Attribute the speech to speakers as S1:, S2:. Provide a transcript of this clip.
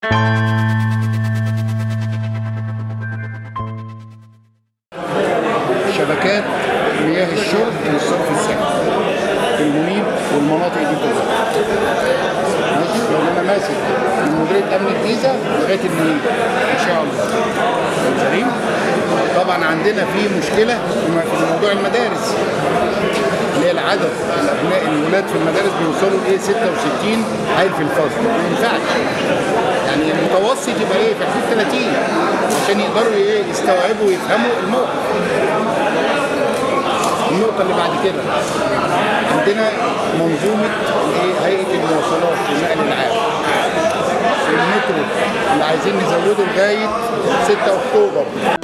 S1: شبكات مياه الشرب والصرف الصحي في المنيب والمناطق دي كلها ماشي لان انا ماسك من مديريه امن الجيزه لغايه المنيب ان شاء الله سليم طبعا عندنا في مشكله في موضوع المدارس اللي هي العدد الابناء الولاد في المدارس بيوصلوا لايه 66 عيل في الفصل ما ينفعش يعني المتوسط يبقى ايه في حدود 30 عشان يقدروا ايه يستوعبوا ويفهموا الموقف النقطة اللي بعد كده عندنا منظومة ايه هيئة المواصلات والنقل العام المترو اللي عايزين نزوده لغاية 6 أكتوبر